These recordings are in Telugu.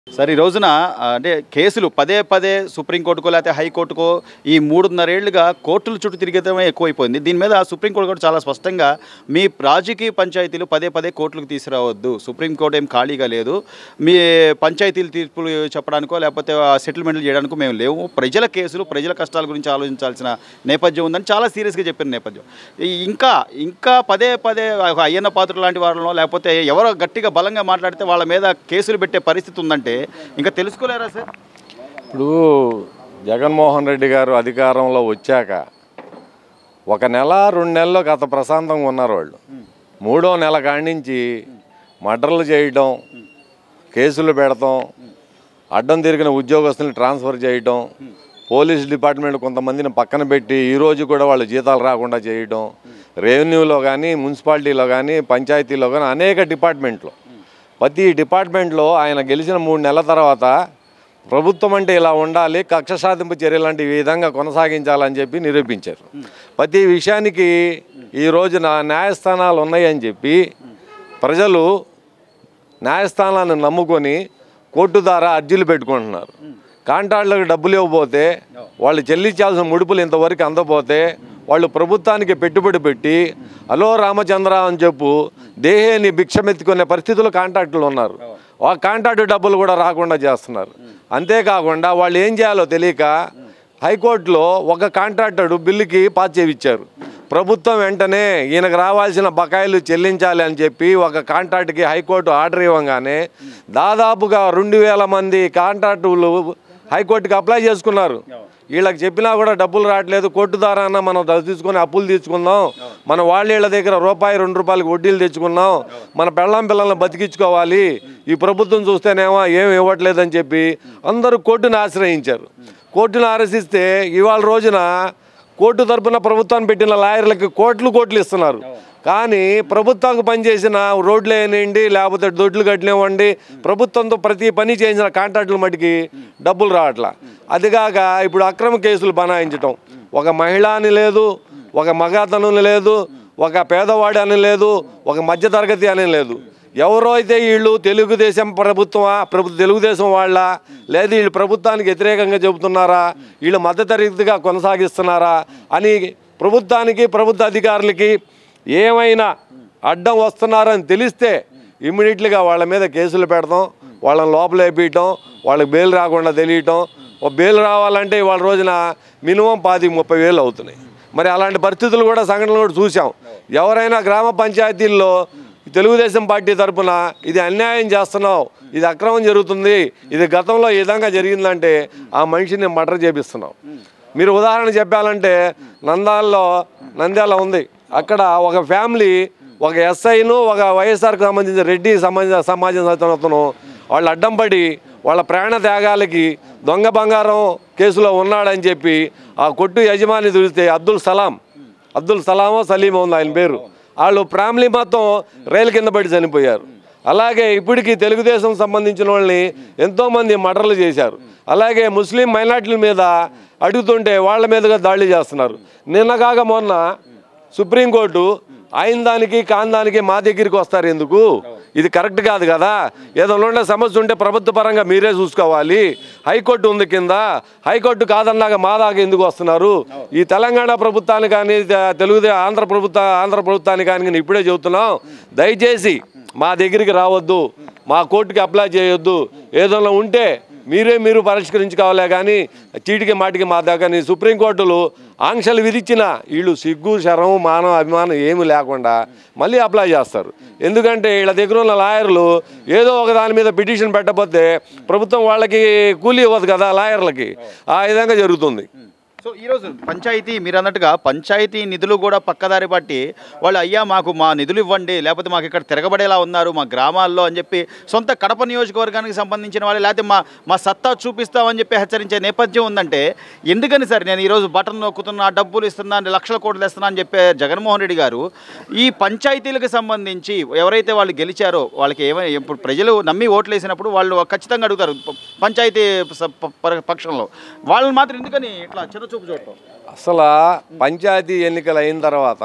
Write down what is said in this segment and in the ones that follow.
సార్ ఈ రోజున ఆ, అంటే కేసులు పదే పదే సుప్రీంకోర్టుకో లేకపోతే హైకోర్టుకో ఈ మూడున్నరేళ్లుగా కోర్టుల చుట్టూ తిరిగేదమే ఎక్కువైపోయింది దీని మీద సుప్రీంకోర్టు కూడా చాలా స్పష్టంగా మీ రాజకీయ పంచాయతీలు పదే పదే కోర్టులకు తీసుకురావద్దు సుప్రీంకోర్టు ఏం ఖాళీగా లేదు మీ పంచాయతీలు తీర్పులు చెప్పడానికో లేకపోతే ఆ సెటిల్మెంట్లు చేయడానికో మేము లేవు ప్రజల కేసులు ప్రజల కష్టాల గురించి ఆలోచించాల్సిన నేపథ్యం ఉందని చాలా సీరియస్గా చెప్పిన నేపథ్యం ఈ ఇంకా ఇంకా పదే పదే ఒక అయ్యన్న పాత్ర లాంటి వాళ్ళనో లేకపోతే ఎవరో గట్టిగా బలంగా మాట్లాడితే వాళ్ళ మీద కేసులు పెట్టే పరిస్థితి ఉందంటే ఇంకా తెలుసుకోలేరా సార్ ఇప్పుడు జగన్మోహన్ రెడ్డి గారు అధికారంలో వచ్చాక ఒక నెల రెండు నెలల్లో గత ప్రశాంతంగా ఉన్నారు వాళ్ళు మూడో నెల కాడి నుంచి మర్డర్లు చేయటం కేసులు పెడతాం అడ్డం తిరిగిన ఉద్యోగస్తుల్ని ట్రాన్స్ఫర్ చేయటం పోలీస్ డిపార్ట్మెంట్ కొంతమందిని పక్కన పెట్టి ఈ రోజు కూడా వాళ్ళు జీతాలు రాకుండా చేయటం రెవెన్యూలో కానీ మున్సిపాలిటీలో కానీ పంచాయతీలో కానీ అనేక డిపార్ట్మెంట్లో ప్రతి డిపార్ట్మెంట్లో ఆయన గెలిచిన మూడు నెలల తర్వాత ప్రభుత్వం అంటే ఇలా ఉండాలి కక్ష సాధింపు చర్యలు లాంటి ఈ విధంగా కొనసాగించాలని చెప్పి నిరూపించారు ప్రతి విషయానికి ఈ రోజున న్యాయస్థానాలు ఉన్నాయని చెప్పి ప్రజలు న్యాయస్థానాన్ని నమ్ముకొని కోర్టు ద్వారా అర్జీలు పెట్టుకుంటున్నారు కాంట్రాక్టులకు డబ్బులు ఇవ్వబోతే వాళ్ళు చెల్లించాల్సిన ముడుపులు ఇంతవరకు అందపోతే వాళ్ళు ప్రభుత్వానికి పెట్టుబడి పెట్టి హలో రామచంద్ర అని చెప్పు దేహేని భిక్షమెత్తుకునే పరిస్థితులు కాంట్రాక్టులు ఉన్నారు ఆ కాంట్రాక్టు డబ్బులు కూడా రాకుండా చేస్తున్నారు అంతేకాకుండా వాళ్ళు ఏం చేయాలో తెలియక హైకోర్టులో ఒక కాంట్రాక్టరు బిల్లుకి పాస్ చేయించారు ప్రభుత్వం వెంటనే ఈయనకు రావాల్సిన బకాయిలు చెల్లించాలి అని చెప్పి ఒక కాంట్రాక్ట్కి హైకోర్టు ఆర్డర్ ఇవ్వగానే దాదాపుగా రెండు వేల మంది కాంట్రాక్టులు హైకోర్టుకి అప్లై చేసుకున్నారు వీళ్ళకి చెప్పినా కూడా డబ్బులు రావట్లేదు కోర్టు ద్వారా అన్న మనం ద- తీసుకొని అప్పులు తీసుకుందాం మన వాళ్ళ వీళ్ళ దగ్గర రూపాయి రెండు రూపాయలకి వడ్డీలు తెచ్చుకున్నాం మన పెళ్ళాం పిల్లల్ని బతికించుకోవాలి ఈ ప్రభుత్వం చూస్తేనేమో ఏం ఇవ్వట్లేదని చెప్పి అందరూ కోర్టును ఆశ్రయించారు కోర్టును ఆశ్రయిస్తే ఇవాళ రోజున కోర్టు తరపున ప్రభుత్వాన్ని పెట్టిన లాయర్లకి కోట్లు కోట్లు ఇస్తున్నారు కానీ ప్రభుత్వానికి పనిచేసిన రోడ్లు వేయనివ్వండి లేకపోతే దొడ్లు కట్టినివ్వండి ప్రభుత్వంతో ప్రతి పని చేసిన కాంట్రాక్టుల మటుకి డబ్బులు రావట్లా అదిగాక ఇప్పుడు అక్రమ కేసులు బనాయించటం ఒక మహిళ అని లేదు ఒక మగాతను లేదు ఒక పేదవాడి అని లేదు ఒక మధ్యతరగతి అని లేదు ఎవరో అయితే వీళ్ళు తెలుగుదేశం ప్రభుత్వమా ప్రభు తెలుగుదేశం వాళ్ళ లేదు వీళ్ళు ప్రభుత్వానికి వ్యతిరేకంగా చెబుతున్నారా వీళ్ళు మధ్యతరగతిగా కొనసాగిస్తున్నారా అని ప్రభుత్వానికి ప్రభుత్వ అధికారులకి ఏమైనా అడ్డం వస్తున్నారని తెలిస్తే ఇమ్మీడియట్లీగా వాళ్ళ మీద కేసులు పెడతాం వాళ్ళని లోపల వేపించటం వాళ్ళకి బెయిల్ రాకుండా తెలియటం ఓ బెయిల్ రావాలంటే వాళ్ళ రోజున మినిమం పాతి ముప్పై వేలు అవుతున్నాయి మరి అలాంటి పరిస్థితులు కూడా సంఘటనలు కూడా చూసాం ఎవరైనా గ్రామ పంచాయతీల్లో తెలుగుదేశం పార్టీ తరపున ఇది అన్యాయం చేస్తున్నావు ఇది అక్రమం జరుగుతుంది ఇది గతంలో ఈ విధంగా జరిగిందంటే ఆ మనిషిని మర్డర్ చేపిస్తున్నావు మీరు ఉదాహరణ చెప్పాలంటే నందాల్లో నంద్యాల ఉంది అక్కడ ఒక ఫ్యామిలీ ఒక ఎస్ఐను ఒక వైఎస్ఆర్కి సంబంధించిన రెడ్డి సంబంధించిన సమాజం అతను వాళ్ళు అడ్డం పడి వాళ్ళ ప్రాణ త్యాగాలకి దొంగ బంగారం కేసులో ఉన్నాడని చెప్పి ఆ కొట్టు యజమాని చూస్తే అబ్దుల్ సలాం అబ్దుల్ సలామో సలీమో ఉంది ఆయన పేరు వాళ్ళు ఫ్యామిలీ మొత్తం రైలు కింద పడి చనిపోయారు అలాగే ఇప్పటికీ తెలుగుదేశం సంబంధించిన వాళ్ళని ఎంతోమంది మర్డర్లు చేశారు అలాగే ముస్లిం మైనార్టీల మీద అడుగుతుంటే వాళ్ళ మీదుగా దాడులు చేస్తున్నారు నిన్నగాక మొన్న సుప్రీంకోర్టు ఆయన దానికి కాని దానికి మా దగ్గరికి వస్తారు ఎందుకు ఇది కరెక్ట్ కాదు కదా ఏదైనా ఉండే సమస్య ఉంటే ప్రభుత్వ పరంగా మీరే చూసుకోవాలి హైకోర్టు ఉంది కింద హైకోర్టు కాదన్నాక మా దాకా ఎందుకు వస్తున్నారు ఈ తెలంగాణ ప్రభుత్వానికి కానీ తె- తెలుగుదే ఆంధ్ర ప్రభుత్వ ఆంధ్ర ప్రభుత్వానికి కానీ నేను ఇప్పుడే చెబుతున్నాం దయచేసి మా దగ్గరికి రావద్దు మా కోర్టుకి అప్లై చేయొద్దు ఏదైనా ఉంటే మీరే మీరు పరిష్కరించుకోవాలే కానీ చీటికి మాటికి మా దాకా నీ సుప్రీంకోర్టులు ఆంక్షలు విధించిన వీళ్ళు సిగ్గు శరం మానం అభిమానం ఏమీ లేకుండా మళ్ళీ అప్లై చేస్తారు ఎందుకంటే వీళ్ళ దగ్గర ఉన్న లాయర్లు ఏదో ఒక దాని మీద పిటిషన్ పెట్టకపోతే ప్రభుత్వం వాళ్ళకి కూలీ ఇవ్వదు కదా లాయర్లకి ఆ విధంగా జరుగుతుంది సో ఈరోజు పంచాయతీ మీరు అన్నట్టుగా పంచాయతీ నిధులు కూడా పక్కదారి పట్టి వాళ్ళు అయ్యా మాకు మా నిధులు ఇవ్వండి లేకపోతే మాకు ఇక్కడ తిరగబడేలా ఉన్నారు మా గ్రామాల్లో అని చెప్పి సొంత కడప నియోజకవర్గానికి సంబంధించిన వాళ్ళు లేకపోతే మా మా సత్తా చూపిస్తామని చెప్పి హెచ్చరించే నేపథ్యం ఉందంటే ఎందుకని సార్ నేను ఈరోజు బటన్ నొక్కుతున్నా డబ్బులు ఇస్తున్నా లక్షల కోట్లు ఇస్తున్నా అని చెప్పే జగన్మోహన్ రెడ్డి గారు ఈ పంచాయతీలకు సంబంధించి ఎవరైతే వాళ్ళు గెలిచారో వాళ్ళకి ఏమైనా ఇప్పుడు ప్రజలు నమ్మి ఓట్లు వేసినప్పుడు వాళ్ళు ఖచ్చితంగా అడుగుతారు ప- పంచాయతీ స- ప- ప- పక్షంలో వాళ్ళని మాత్రం ఎందుకని ఇట్లా చిన్న చూపు చూడటం అసలు పంచాయతీ ఎన్నికలు అయిన తర్వాత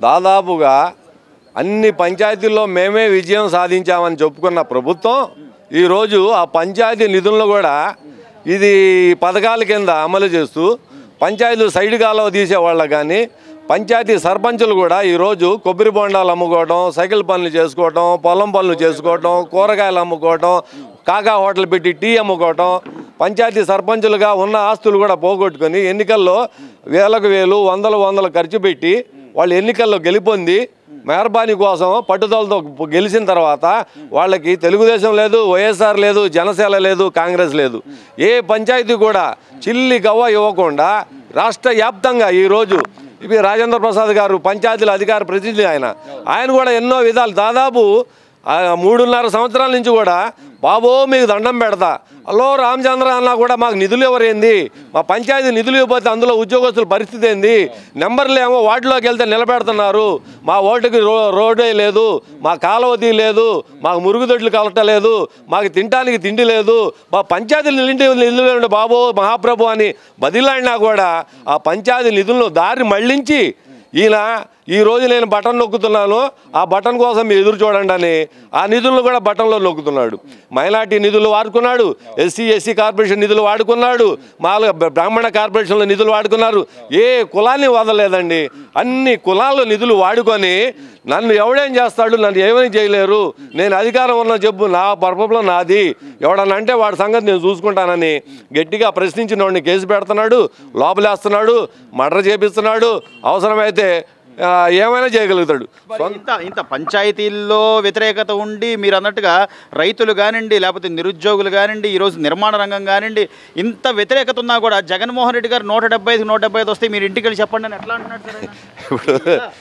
దాదాపుగా అన్ని పంచాయతీల్లో మేమే విజయం సాధించామని చెప్పుకున్న ప్రభుత్వం ఈరోజు ఆ పంచాయతీ నిధులను కూడా ఇది పథకాల కింద అమలు చేస్తూ పంచాయతీలు సైడ్ కాలువ తీసే వాళ్ళకి కానీ పంచాయతీ సర్పంచులు కూడా ఈరోజు కొబ్బరి బొండాలు అమ్ముకోవడం సైకిల్ పనులు చేసుకోవటం పొలం పనులు చేసుకోవటం కూరగాయలు అమ్ముకోవటం కాకా హోటల్ పెట్టి టీ అమ్ముకోవటం పంచాయతీ సర్పంచులుగా ఉన్న ఆస్తులు కూడా పోగొట్టుకొని ఎన్నికల్లో వేలకు వేలు వందలు వందలు ఖర్చు పెట్టి వాళ్ళు ఎన్నికల్లో గెలిపొంది మెహర్బానీ కోసం పట్టుదలతో గెలిచిన తర్వాత వాళ్ళకి తెలుగుదేశం లేదు వైఎస్ఆర్ లేదు జనసేన లేదు కాంగ్రెస్ లేదు ఏ పంచాయతీ కూడా చిల్లి గవ్వ ఇవ్వకుండా రాష్ట్ర వ్యాప్తంగా ఈరోజు ఇవి రాజేంద్ర ప్రసాద్ గారు పంచాయతీల అధికార ప్రతినిధి ఆయన ఆయన కూడా ఎన్నో విధాలు దాదాపు ఆ మూడున్నర సంవత్సరాల నుంచి కూడా బాబో మీకు దండం పెడతా హలో రామచంద్ర అన్న కూడా మాకు నిధులు ఎవరేంది మా పంచాయతీ నిధులు ఇవ్వకపోతే అందులో ఉద్యోగస్తుల పరిస్థితి ఏంది నెంబర్లు ఏమో వాటిలోకి వెళ్తే నిలబెడుతున్నారు మా ఓటుకి రో రోడ్డే లేదు మా కాలువది లేదు మాకు మురుగుదొడ్లు కలటలేదు మాకు తినడానికి తిండి లేదు మా పంచాయతీ నిండి నిధులు ఉండే బాబో మహాప్రభు అని బదిలాడినా కూడా ఆ పంచాయతీ నిధులను దారి మళ్ళించి ఈయన ఈ రోజు నేను బటన్ నొక్కుతున్నాను ఆ బటన్ కోసం మీరు ఎదురు చూడండి అని ఆ నిధులను కూడా బటన్లో నొక్కుతున్నాడు మైనార్టీ నిధులు వాడుకున్నాడు ఎస్సీ ఎస్సీ కార్పొరేషన్ నిధులు వాడుకున్నాడు మామూలుగా బ్ర- బ్రాహ్మణ కార్పొరేషన్లో నిధులు వాడుకున్నారు ఏ కులాన్ని వదలలేదండి అన్ని కులాల్లో నిధులు వాడుకొని నన్ను ఎవడేం చేస్తాడు నన్ను ఏమని చేయలేరు నేను అధికారం ఉన్న చెప్పు నా పర్పంలో నాది ఎవడన్నా అంటే వాడి సంగతి నేను చూసుకుంటానని గట్టిగా ప్రశ్నించిన వాడిని కేసు పెడుతున్నాడు లోపలేస్తున్నాడు మర్డర్ చేపిస్తున్నాడు అవసరమైతే ఆ, ఏమైనా చేయగలుగుతాడు మరి ఇంత ఇంత పంచాయతీల్లో వ్యతిరేకత ఉండి మీరు అన్నట్టుగా రైతులు కానివ్వండి లేకపోతే నిరుద్యోగులు కానివ్వండి ఈరోజు నిర్మాణ రంగం కానివ్వండి ఇంత వ్యతిరేకత ఉన్నా కూడా జగన్మోహన్ రెడ్డి గారు నూట డెబ్బై ఐదు నూట డెబ్బై ఐదు వస్తే మీరు ఇంటికి వెళ్ళి చెప్పండి అని ఎట్లా అంటున్నాడు సార్ ఆయన? ఇప్పుడు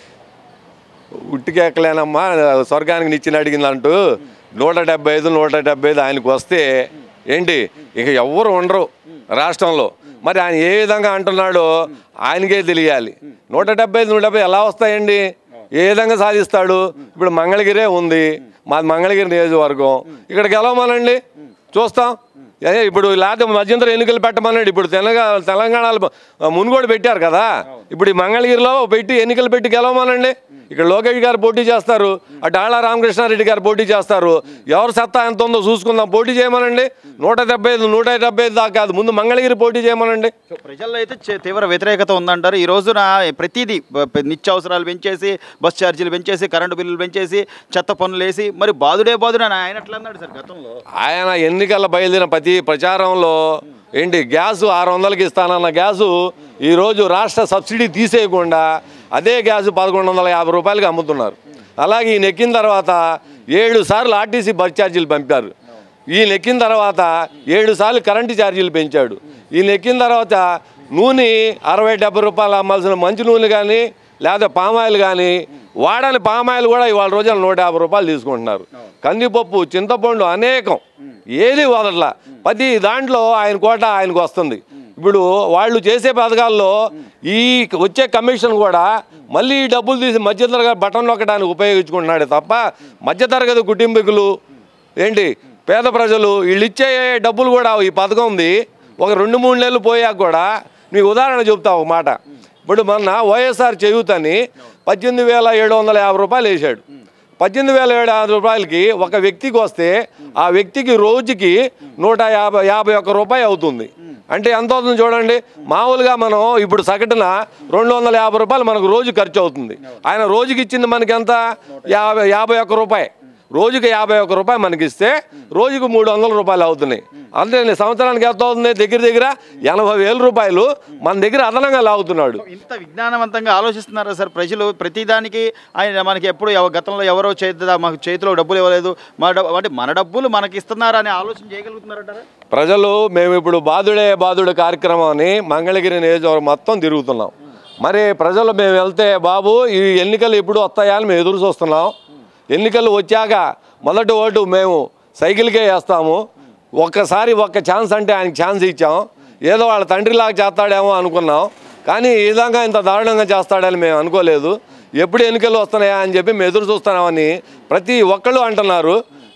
ఉట్టికెక్కలేనమ్మా స్వర్గానికి నిచ్చిన అడిగిందంటూ నూట డెబ్బై ఐదు నూట డెబ్బై ఐదు ఆయనకు వస్తే ఏంటి ఇక ఎవ్వరు ఉండరు రాష్ట్రంలో మరి ఆయన ఏ విధంగా అంటున్నాడో ఆయనకే తెలియాలి నూట డెబ్బై ఐదు నూట డెబ్బై ఎలా వస్తాయండి ఏ విధంగా సాధిస్తాడు ఇప్పుడు మంగళగిరే ఉంది మాది మంగళగిరి నియోజకవర్గం ఇక్కడ గెలవమనండి చూస్తాం ఏ ఇప్పుడు లేకపోతే మధ్యంతర ఎన్నికలు పెట్టమన్నాడు ఇప్పుడు తెలంగాణ తెలంగాణలో మునుగోడు పెట్టారు కదా ఇప్పుడు ఈ మంగళగిరిలో పెట్టి ఎన్నికలు పెట్టి గెలవమనండి ఇక్కడ లోకేష్ గారు పోటీ చేస్తారు అటు ఆళ్ళ రామకృష్ణారెడ్డి గారు పోటీ చేస్తారు ఎవరు సత్తా ఎంత ఉందో చూసుకుందాం పోటీ చేయమనండి నూట డెబ్బై ఐదు నూట డెబ్బై ఐదు దాకా కాదు ముందు మంగళగిరి పోటీ చేయమనండి సో ప్రజల్లో అయితే చే- తీవ్ర వ్యతిరేకత ఉందంటారు ఈ రోజున ప్రతిదీ బ- బ- నిత్యావసరాలు పెంచేసి బస్ ఛార్జీలు పెంచేసి కరెంటు బిల్లులు పెంచేసి చెత్త పనులు వేసి మరి బాదుడే బాదుడు అని ఆయన ఎట్లా అన్నాడు సార్ గతంలో ఆయన ఎన్నికల బయలుదేరిన ప్రతి ప్రచారంలో ఏంటి గ్యాసు ఆరు వందలకి ఇస్తానన్న గ్యాసు ఈరోజు రాష్ట్ర సబ్సిడీ తీసేయకుండా అదే గ్యాసు పదకొండు వందల యాభై రూపాయలకి అమ్ముతున్నారు అలాగే ఈయన ఎక్కిన తర్వాత ఏడు సార్లు ఆర్టీసీ బస్ ఛార్జీలు పంపారు ఈయన ఎక్కిన తర్వాత ఏడు సార్లు కరెంటు ఛార్జీలు పెంచాడు ఈయన ఎక్కిన తర్వాత నూనె అరవై డెబ్బై రూపాయలు అమ్మాల్సిన మంచి నూనె కానీ లేదా పామాయిల్ కానీ వాడని పామాయిల్ కూడా ఇవాళ రోజున నూట యాభై రూపాయలు తీసుకుంటున్నారు కందిపప్పు చింతపండు అనేకం ఏది వదట్లా ప్రతి దాంట్లో ఆయన కోట ఆయనకు వస్తుంది ఇప్పుడు వాళ్ళు చేసే పథకాల్లో ఈ వచ్చే కమిషన్ కూడా మళ్ళీ ఈ డబ్బులు తీసి మధ్యతరగతి బటన్ నొక్కడానికి ఉపయోగించుకుంటున్నాడే తప్ప మధ్యతరగతి కుటుంబీకులు ఏంటి పేద ప్రజలు వీళ్ళు ఇచ్చే డబ్బులు కూడా ఈ పథకం ఉంది ఒక రెండు మూడు నెలలు పోయాక కూడా నీకు ఉదాహరణ చెప్తా ఒక మాట ఇప్పుడు మొన్న వైఎస్ఆర్ చేయూతని పద్దెనిమిది వేల ఏడు వందల యాభై రూపాయలు వేసాడు పద్దెనిమిది వేల ఏడు వందల రూపాయలకి ఒక వ్యక్తికి వస్తే ఆ వ్యక్తికి రోజుకి నూట యాభై యాభై ఒక్క రూపాయి అవుతుంది అంటే ఎంత అవుతుంది చూడండి మామూలుగా మనం ఇప్పుడు సగటున రెండు వందల యాభై రూపాయలు మనకు రోజు ఖర్చు అవుతుంది ఆయన రోజుకి ఇచ్చింది మనకి ఎంత యాభై యాభై ఒక్క రూపాయి రోజుకి యాభై ఒక్క రూపాయి మనకి ఇస్తే రోజుకు మూడు వందల రూపాయలు అవుతున్నాయి అంటే సంవత్సరానికి ఎంత అవుతుంది దగ్గర దగ్గర ఎనభై వేల రూపాయలు మన దగ్గర అదనంగా లాగుతున్నాడు ఇంత విజ్ఞానవంతంగా ఆలోచిస్తున్నారా సార్ ప్రజలు ప్రతిదానికి ఆయన మనకి ఎప్పుడు ఎవ- గతంలో ఎవరో చేద్దా మాకు చేతిలో డబ్బులు ఇవ్వలేదు మా డబ్బు అంటే మన డబ్బులు మనకి ఇస్తున్నారా అనే ఆలోచన చేయగలుగుతున్నారంటారా ప్రజలు మేము ఇప్పుడు బాధుడే బాధుడు కార్యక్రమాన్ని మంగళగిరి నియోజకవర్గం మొత్తం తిరుగుతున్నాం మరి ప్రజలు మేము వెళ్తే బాబు ఈ ఎన్నికలు ఎప్పుడు వస్తాయా అని మేము ఎదురు చూస్తున్నాం ఎన్నికలు వచ్చాక మొదటి ఓటు మేము సైకిల్కే వేస్తాము ఒక్కసారి ఒక్క ఛాన్స్ అంటే ఆయనకి ఛాన్స్ ఇచ్చాం ఏదో వాళ్ళ తండ్రిలాగా చేస్తాడేమో అనుకున్నాం కానీ ఈ విధంగా ఇంత దారుణంగా చేస్తాడని మేము అనుకోలేదు ఎప్పుడు ఎన్నికలు వస్తున్నాయా అని చెప్పి మేము ఎదురు చూస్తున్నామని ప్రతి ఒక్కళ్ళు అంటున్నారు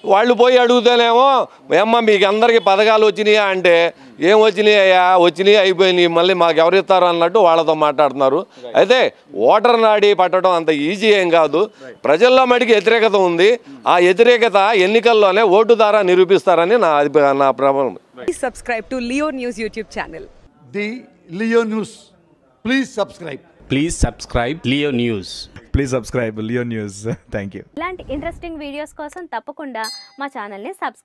వాళ్ళు పోయి అడుగుతానేమో ఏమ్మా మీకు అందరికీ పథకాలు వచ్చినాయా అంటే ఏం వచ్చినాయా వచ్చినాయి అయిపోయినాయి మళ్ళీ మాకు ఎవరు ఇస్తారు అన్నట్టు వాళ్ళతో మాట్లాడుతున్నారు అయితే ఓటర్ నాడి పట్టడం అంత ఈజీ ఏం కాదు ప్రజల్లో మటుకు వ్యతిరేకత ఉంది ఆ వ్యతిరేకత ఎన్నికల్లోనే ఓటు ద్వారా నిరూపిస్తారని నా అభి- నా ప్రభావం Please subscribe to Leo News YouTube channel. the Leo News. Please subscribe. Please subscribe Leo News. Please subscribe Leo news thank you ఇలాంటి ఇంట్రెస్టింగ్ వీడియోస్ కోసం తప్పకుండా మా ఛానల్ని సబ్స్క్రైబ్